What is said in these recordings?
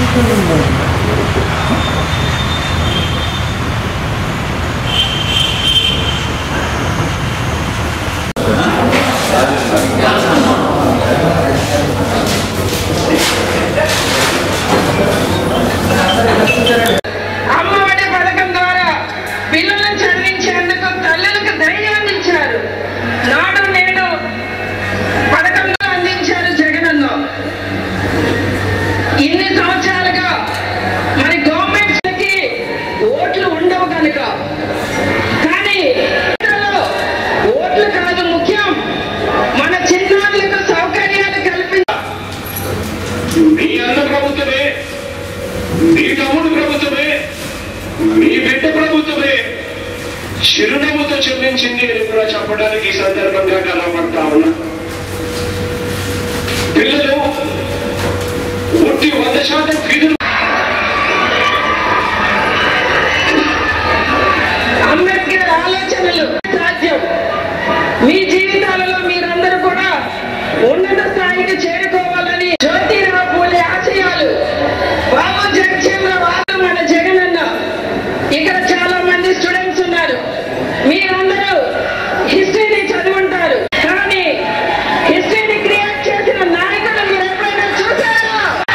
అమ్మఒడి పథకం ద్వారా పిల్లలను చదివించేందుకు తల్లులకు ధైర్యాన్ని ఇచ్చారు నాడు నేడు పథకంలో అందించారు జగనన్న ఇన్ని సంవత్సరాలుగా మరి గవర్నమెంట్ కి ఓట్లు ఉండవు కనుక కానీ ఓట్లలో ఓట్లు కాదు ముఖ్యం మన చిన్నారులకు సౌకర్యాలు కల్పించ మీ అన్న ప్రభుత్వమే మీ తమ్ముడు ప్రభుత్వమే మీ బిడ్డ ప్రభుత్వమే చిరునవ్వుతో చెల్లించింది అని కూడా చెప్పడానికి ఈ సందర్భంగా కనబడతా ఉన్నా పిల్లలు ఒట్టి వంద శాతం ఫీజులు అంబేద్కర్ ఆలోచనలు సాధ్యం మీ జీవితాలలో మీరందరూ కూడా ఉన్నత స్థాయికి చేరుకోవాలని జ్యోతిరావు పూలే ఆశయాలు బాబు జగచంద్ర వాళ్ళు మన జగనన్న ఇక్కడ చాలా మంది స్టూడెంట్స్ ఉన్నారు మీరందరూ హిస్టరీని చదువుంటారు కానీ హిస్టరీని క్రియేట్ చేసిన నాయకుడు మీరు ఎప్పుడైనా చూసారా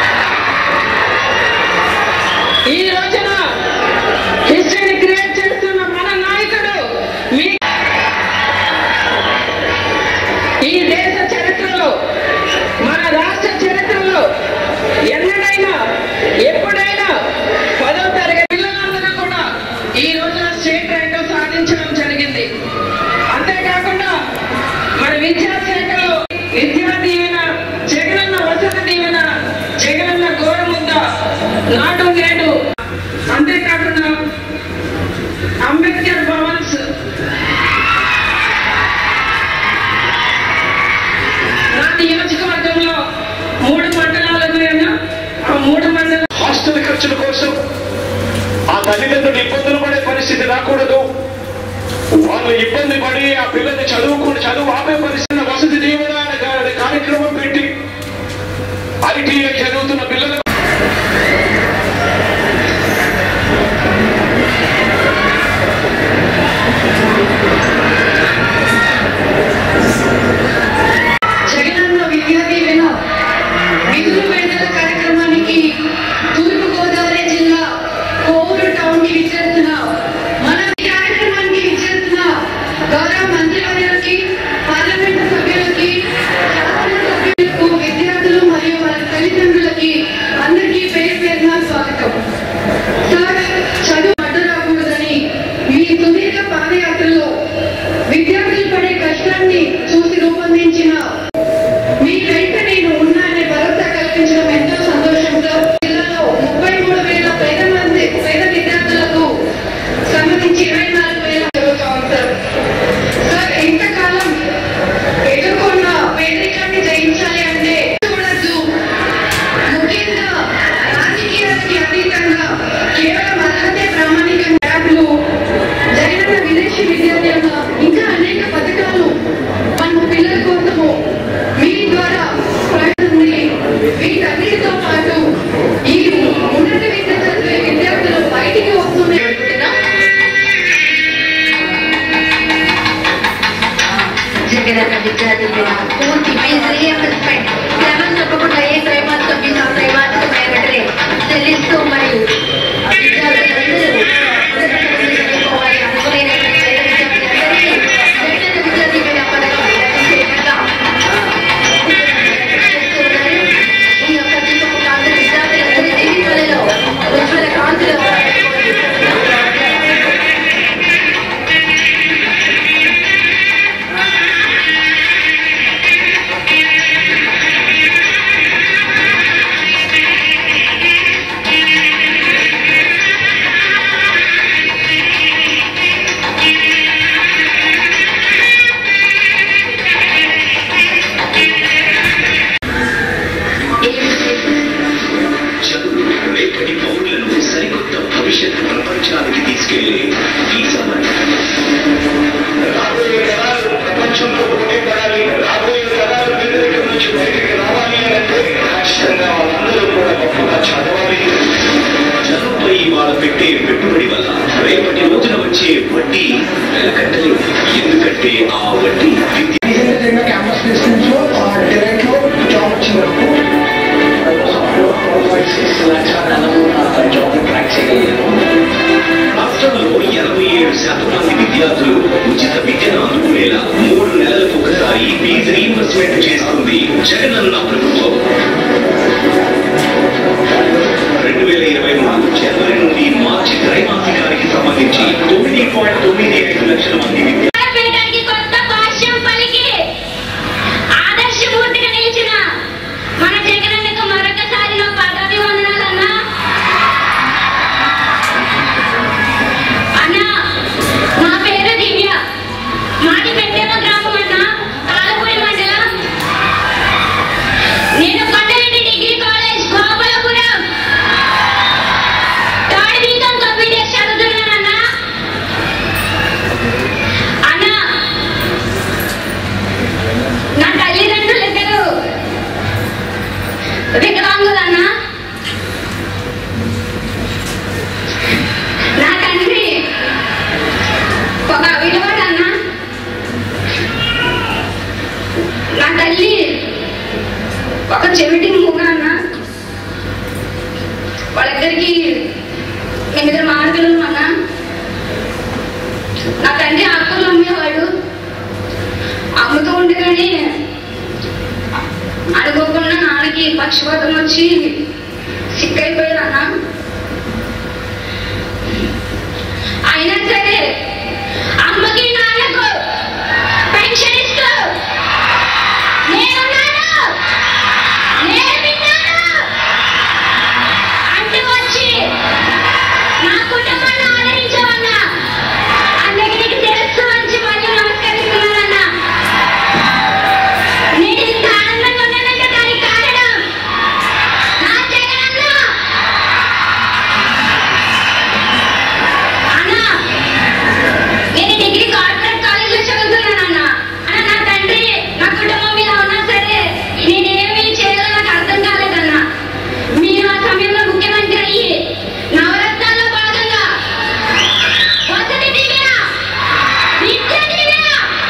ఈ రోజున హిస్టరీని క్రియేట్ చేస్తున్న మన నాయకుడు మీ ఈ దేశ చరిత్రలో మన రాష్ట్ర చరిత్రలో ఎన్నడైనా ఎప్పుడైనా పదో తరగతి పిల్లలందరూ కూడా ఈ రోజున స్టేట్ ర్యాంకు సాధించడం జరిగింది అంతేకాకుండా మన విద్యాశాఖలో విద్యా దీవెన జగనన్న వసతి దీవెన జగనన్న గోరముద్ద నాడు నేడు అంతేకాకుండా అంబేద్కర్ భవన్స్ నా నియోజకవర్గంలో మూడు మండలాలు ఉన్నాయన్నా ఆ మూడు మండల హాస్టల్ ఖర్చుల కోసం ఆ తల్లిదండ్రులు ఇబ్బందులు పడే పరిస్థితి రాకూడదు వాళ్ళు ఇబ్బంది పడి ఆ పిల్లల్ని చదువుకుని చదువు ఆపే పరిస్థితి వసతి దీవెన అనే కా- అనే కార్యక్రమం పెట్టి ఐటీఐ చదువుతున్న పిల్లలకు జగనన్న విద్యా దీవెన విధులు విడుదల కార్యక్రమానికి తూర్పు గోదావరి జిల్లా కోవూరు టౌన్ కి విచ్చేస్తున్న మన ఈ కార్యక్రమానికి విచ్చేస్తున్న గౌరవ మంత్రివర్యులకి పార్లమెంట్ సభ్యులకి శాసనసభ్యులకు విద్యార్థులు మరియు వారి తల్లిదండ్రులకి అందరికీ పేరు పేరున స్వాగతం సార్ చదువు అడ్డు రాకూడదని మీ సుదీర్ఘ పాదయాత్రలో విద్యార్థులు పడే కష్టాన్ని చూసి రూపొందించిన మీ వెంట నేను ఉన్నాననే భరోసా కల్పించడం ఎంతో సంతోషంతో జిల్లాలో ముప్పై మూడు వేల పేద మంది పేద విద్యార్థులకు సంబంధించి ఇరవై నాలుగు వేల చదువుతాం సార్ సార్ ఇంతకాలం ఎదుర్కొన్న పేదరికాన్ని జయించాలి అంటే చూడద్దు ముఖ్యంగా రాజకీయాలకి అతీతంగా కేవలం అర్హతే ప్రామాణిక యాప్లు జగనన్న విదేశీ విద్యాలయంలో ఇంకా అనేక పథకాలు మన పిల్లల కోసము మీ ద్వారా ప్రయత్నించి వీటన్నిటితో పాటు ఈ ఉన్నత విద్య చదివే విద్యార్థులు బయటికి వస్తున్నారు జగనన్న విద్యార్థి మీద పూర్తి ఫీజు రీఎంబర్స్మెంట్ శ్రమం తప్పకుండా ఏ త్రైమాసిక ఫీజు ఆ త్రైమాసికమైనట్లే చెల్లిస్తూ మరియు విద్యార్థులందరూ ఉన్నత చదువులు చదువుకోవాలి అనుకునేటువంటి పేద విద్యార్థులందరికీ జగనన్న విద్యార్థి మీద పథకం లభించే విధంగా చేస్తూ ఉన్నారు. ఈ యొక్క దీపం అందరి విద్యార్థులందరికీ పెట్టే పెట్టుబడి వల్ల రేపటి రోజున వచ్చే వడ్డీ వెలకట్టలేదు ఎందుకంటే ఆ వడ్డీ విద్య రీసెంట్గా జరిగిన క్యాంపస్ ప్లేస్మెంట్స్ లో డైరెక్ట్ లో జాబ్ వచ్చింది నాకు జాబ్ ట్రాక్ చేయగలిగాను రాష్ట్రంలో ఎనభై ఏడు శాతం మంది విద్యార్థులు ఉచిత విద్యను అందుకునేలా మూడు నెలలకు ఒకసారి ఫీజు రీఇంబర్స్మెంట్ చేస్తుంది జగనన్న ప్రభుత్వం రెండు వేల ఇరవై మూడు జనవరి నుండి మార్చి త్రైమాసికానికి సంబంధించి తొమ్మిది పాయింట్ తొమ్మిది ఐదు లక్షల మంది విద్యార్థులు పీఠానికి కొత్త భాష్యం పలికి ఆదర్శమూర్తిగా నిలిచిన మన జగనన్నకు మరొకసారి నా పదవి వందనాలన్నా అన్నా నా పేరు దివ్య మాది పెట్టేమ గ్రామం అన్న తాళపూడి మండలం నేను Kondareddy degree college Gopalapuram third BCom computer చదువుతున్నానన్నా అన్నా నా తల్లిదండ్రులు ఇద్దరు వికలాంగులన్నా నా తండ్రి ఒక విలువడన్నా నా తల్లి ఒక చెవిటి మూగ అన్న వాళ్ళిద్దరికి ఎనిమిది మార్కులు అన్నా నా తండ్రి ఆకులు అమ్మేవాడు అమ్ముతూ ఉండగానే అనుకోకుండా నాన్నకి పక్షపాతం వచ్చి సిక్కైపోయారు అన్న అయినా సరే అమ్మకి నాన్నకు పెన్షన్ ఇస్తూ నేనున్నాను నేను విన్నాను అంటూ వచ్చి నా కుటుంబాన్ని ఆదరించమన్నా అందరికీ నీకు తెలుసు మంచి మళ్ళీ నమస్కరిస్తున్నానన్నా నేను ఇంత ఆనందంగా ఉన్నానంటే దానికి కారణం నా జగనన్న అన్నా నేను డిగ్రీ కార్పొరేట్ కాలేజీలో చదువుతున్నానన్న అన్న నా తండ్రి నా కుటుంబం మీద ఉన్నా సరే నేనేమి చేయాలో నాకు అర్థం కాలేదన్నా మీరు ఆ సమయంలో ముఖ్యమంత్రి అయ్యి నవరత్నాల్లో భాగంగా వసతి దీవెన విద్య దీవెన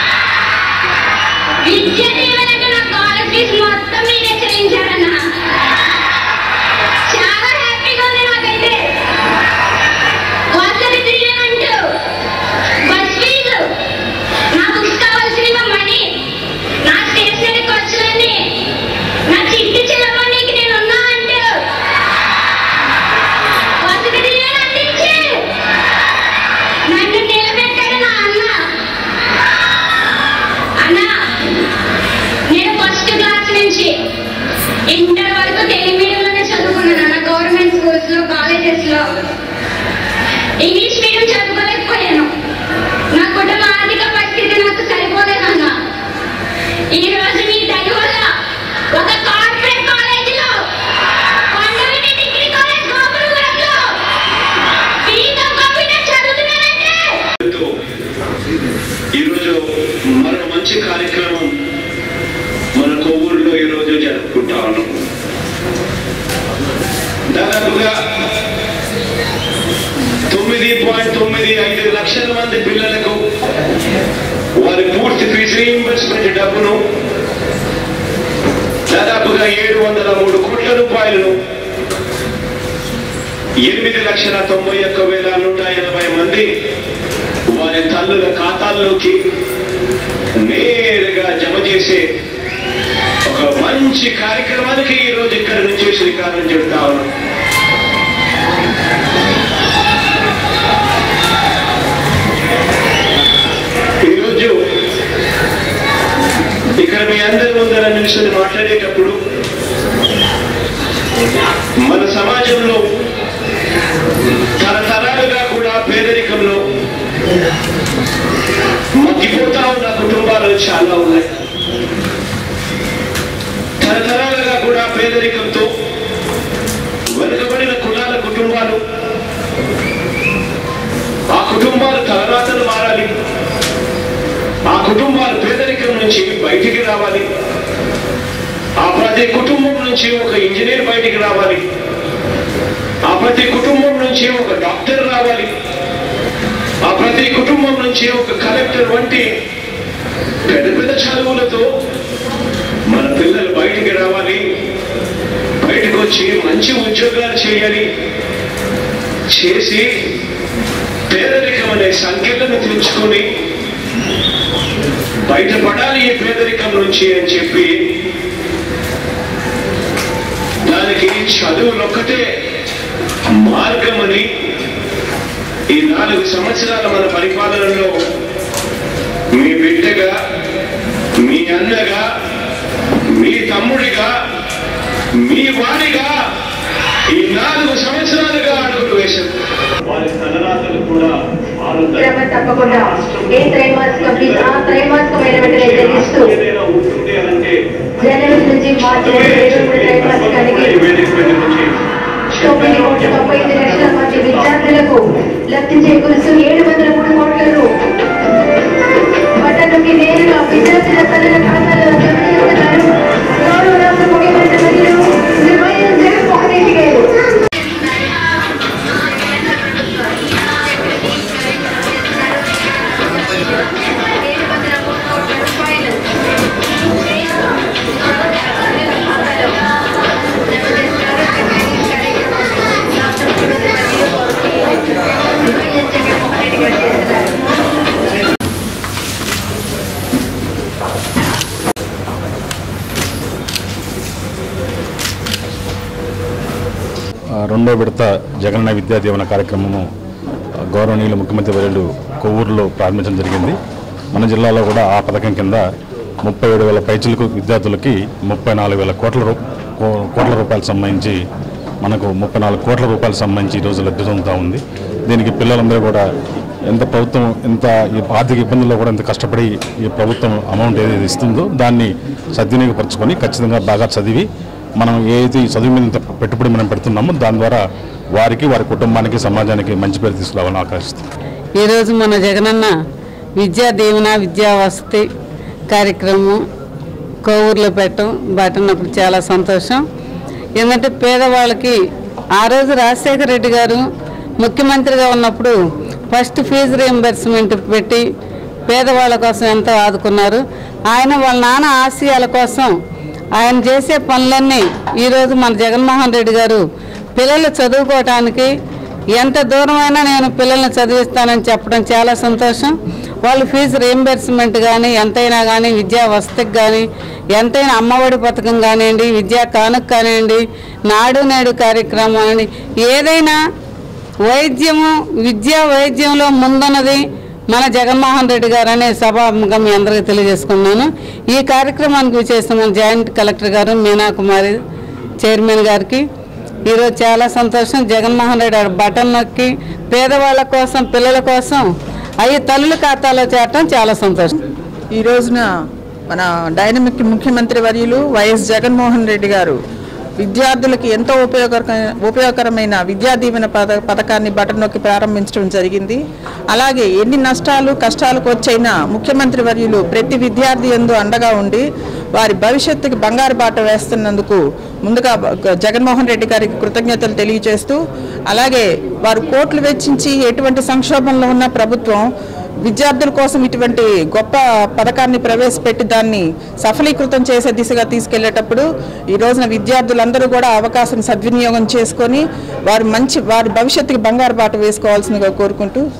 విద్య దీవెనకు నా కాలేజ్ ఫీజు మొత్తం మీరే చెల్లించారన్న చాలా హ్యాపీగా ఉంది నాకైతే వసతి దీవెన అంటూ బస్ ఫీజు నా బుక్స్ కావాల్సిన మనీ నా స్టేషనరీ ఖర్చులన్నీ నా చిట్టి చిల్లమణికి నేను ఉన్నా అంటూ వసతి దీవెన అందించి నన్ను నిలబెట్టాడు నా అన్న అన్న నేను ఫస్ట్ క్లాస్ నుంచి ఇంటర్ వరకు తెలుగు మీడియంలోనే చదువుకున్నాను అన్న గవర్నమెంట్ స్కూల్స్ లో కాలేజెస్ లో ఇంగ్లీష్ మీడియం చదువుకోలేకపోయాను నా కుటుంబ ఆర్థిక పరిస్థితి నాకు సరిపోలేదన్న ఈ రోజు మీ దయ వల్ల ఒక కార్పొరేట్ కాలేజీలో కొండవీటి డిగ్రీ కాలేజ్ గోపురంలో బీకాం కంప్యూటర్ చదువుతున్నానంటే తో ఈరోజు మరో మంచి కార్యక్రమం మన కొవ్వూరులో ఈరోజు జరుపుకుంటా ఉన్నాం దాదాపుగా తొమ్మిది పాయింట్ తొమ్మిది ఐదు లక్షల మంది పిల్లలకు వారి పూర్తి ఫీజు రీఇంబర్స్మెంట్ డబ్బును దాదాపుగా ఏడు వందల మూడు కోట్ల రూపాయలను ఎనిమిది లక్షల తొంభై ఒక్క వేల నూట ఎనభై మంది వారి తల్లుల ఖాతాల్లోకి నేరుగా జమ చేసే ఒక మంచి కార్యక్రమానికి ఈ రోజు ఇక్కడ నుంచి శ్రీకారం చుడతా ఉన్నాం ఈరోజు ఇక్కడ మీ అందరి ముందర నిలిచి మాట్లాడేటప్పుడు మన సమాజంలో తరతరాలుగా కూడా పేదరికంలో మగ్గిపోతా ఉన్న కుటుంబాలు చాలా ఉన్నాయి తరతరాలుగా కూడా పేదరికంతో వెనుకబడిన కులాల కుటుంబాలు ఆ కుటుంబాలు తలరాతలు మారాలి ఆ కుటుంబాలు పేదరికం నుంచి బయటికి రావాలి ఆ ప్రతి కుటుంబం నుంచి ఒక ఇంజనీర్ బయటికి రావాలి ఆ ప్రతి కుటుంబం నుంచి ఒక డాక్టర్ రావాలి ఆ ప్రతి కుటుంబం నుంచి ఒక కలెక్టర్ వంటి పెద్ద పెద్ద చదువులతో మన పిల్లలు బయటికి రావాలి బయటకు వచ్చి మంచి ఉద్యోగాలు చేయాలి చేసి పేదరికం అనే సంఖ్యలను తెచ్చుకొని బయటపడాలి ఈ పేదరికం నుంచి అని చెప్పి దానికి చదువులొక్కటే మార్గమని ఈ నాలుగు సంవత్సరాల మన పరిపాలనలో మీ బిడ్డగా మీ అన్నగా మీ తమ్ముడిగా మీ వాడిగా ఈ నాలుగు సంవత్సరాలుగా అడుగులు వేశారు వారి తలరాతలు కూడా క్రమ తప్పకుండా ఏ త్రైమాసిక ఫీజు ఆ త్రైమాసికమైన వెంటనే చెల్లిస్తూ ఏదైనా ఉంటుంది అంటే జనవరి నుంచి మార్చి రెండు వేల మూడు త్రైమాసికానికి తొమ్మిది కోట్ల తొంభై ఐదు లక్షల మంది విద్యార్థులకు లబ్ధి చేకూరుస్తూ ఏడు వందల మూడు కోట్లను పట్టణంకి నేరుగా విద్యార్థుల తల్లుల ఖాతాలో జమ చేస్తున్నారు గౌరవ రాష్ట్ర ముఖ్యమంత్రి వర్యులు శ్రీ వైఎస్ జగన్మోహన్ రెడ్డి గారు ఏడు వందల మూడు కోట్ల రూపాయలు వైఎస్ జగన్మోహన్ రెడ్డి గారు చేస్తున్నారు ఆ, రెండో విడత జగనన్న విద్యా దీవెన కార్యక్రమము ఆ, గౌరవనీయులు ముఖ్యమంత్రి వర్యులు కొవ్వూరులో ప్రారంభించడం జరిగింది మన జిల్లాలో కూడా ఆ పథకం కింద ముప్పై ఏడు వేల పైచులకు విద్యార్థులకి ముప్పై నాలుగు వేల కోట్ల రూ కో- కోట్ల రూపాయలకు సంబంధించి మనకు ముప్పై నాలుగు కోట్ల రూపాయలకు సంబంధించి ఈరోజు లబ్ధి పొందుతూ ఉంది దీనికి పిల్లలందరూ కూడా ఎంత ప్రభుత్వం ఎంత ఈ ఆర్థిక ఇబ్బందుల్లో కూడా ఎంత కష్టపడి ఈ ప్రభుత్వం అమౌంట్ ఏదైతే ఇస్తుందో దాన్ని సద్వినియోగపరచుకొని ఖచ్చితంగా బాగా చదివి మనం ఏదైతే ఈ చదువు మీద ఇంత పెట్టుబడి మనం పెడుతున్నామో దాని ద్వారా వారికి వారి కుటుంబానికి సమాజానికి మంచి పేరు తీసుకురావాలని ఆకాశిస్తున్నాం ఈరోజు మన జగనన్న విద్యా దీవెన విద్యా వసతి కార్యక్రమం కోవూరులో పెట్టడం బట్టనప్పుడు చాలా సంతోషం ఎందుకంటే పేదవాళ్ళకి ఆ రోజు రాజశేఖర రెడ్డి గారు ముఖ్యమంత్రిగా ఉన్నప్పుడు ఫస్ట్ ఫీజు రీఎంబర్స్మెంట్ పెట్టి పేదవాళ్ళ కోసం ఎంతో ఆదుకున్నారు ఆయన వాళ్ళ నాన్న ఆశయాల కోసం ఆయన చేసే పనులన్నీ ఈరోజు మన జగన్మోహన్ రెడ్డి గారు పిల్లలు చదువుకోవటానికి ఎంత దూరమైనా నేను పిల్లల్ని చదివిస్తానని చెప్పడం చాలా సంతోషం వాళ్ళు ఫీజు రీఎంబర్స్మెంట్ కానీ ఎంతైనా కానీ విద్యా వసతికి కానీ ఎంతైనా అమ్మఒడి పథకం కానివ్వండి విద్యా కానుక కానివ్వండి నాడు నేడు కార్యక్రమం అని ఏదైనా వైద్యము విద్యా వైద్యంలో ముందున్నది మన జగన్మోహన్ రెడ్డి గారు అనే సభాముఖం మీ అందరికీ తెలియజేసుకున్నాను ఈ కార్యక్రమానికి విచ్చేసిన మన జాయింట్ కలెక్టర్ గారు మీనా కుమారి చైర్మన్ గారికి ఈరోజు చాలా సంతోషం జగన్మోహన్ రెడ్డి గారు బటన్ నొక్కి పేదవాళ్ళ కోసం పిల్లల కోసం అవి తల్లుల ఖాతాలో చేరటం చాలా సంతోషం ఈ రోజున మన డైనమిక్ ముఖ్యమంత్రి వర్యులు వైఎస్ జగన్మోహన్ రెడ్డి గారు విద్యార్థులకి ఎంతో ఉపయోగకర ఉపయోగకరమైన విద్యా దీవెన పథ పథకాన్ని బటన్ నొక్కి ప్రారంభించడం జరిగింది అలాగే ఎన్ని నష్టాలు కష్టాలకు వచ్చైనా ముఖ్యమంత్రి వర్యులు ప్రతి విద్యార్థి ఎందు అండగా ఉండి వారి భవిష్యత్తుకి బంగారు బాట వేస్తున్నందుకు ముందుగా బ- జగన్మోహన్ రెడ్డి గారికి కృతజ్ఞతలు తెలియజేస్తూ అలాగే వారు కోట్లు వెచ్చించి ఎటువంటి సంక్షోభంలో ఉన్న ప్రభుత్వం విద్యార్థుల కోసం ఇటువంటి గొప్ప పథకాన్ని ప్రవేశపెట్టి దాన్ని సఫలీకృతం చేసే దిశగా తీసుకెళ్లేటప్పుడు ఈ రోజున విద్యార్థులందరూ కూడా అవకాశం సద్వినియోగం చేసుకొని వారు మంచి వారి భవిష్యత్తుకి బంగారు బాట వేసుకోవాల్సిందిగా కోరుకుంటూ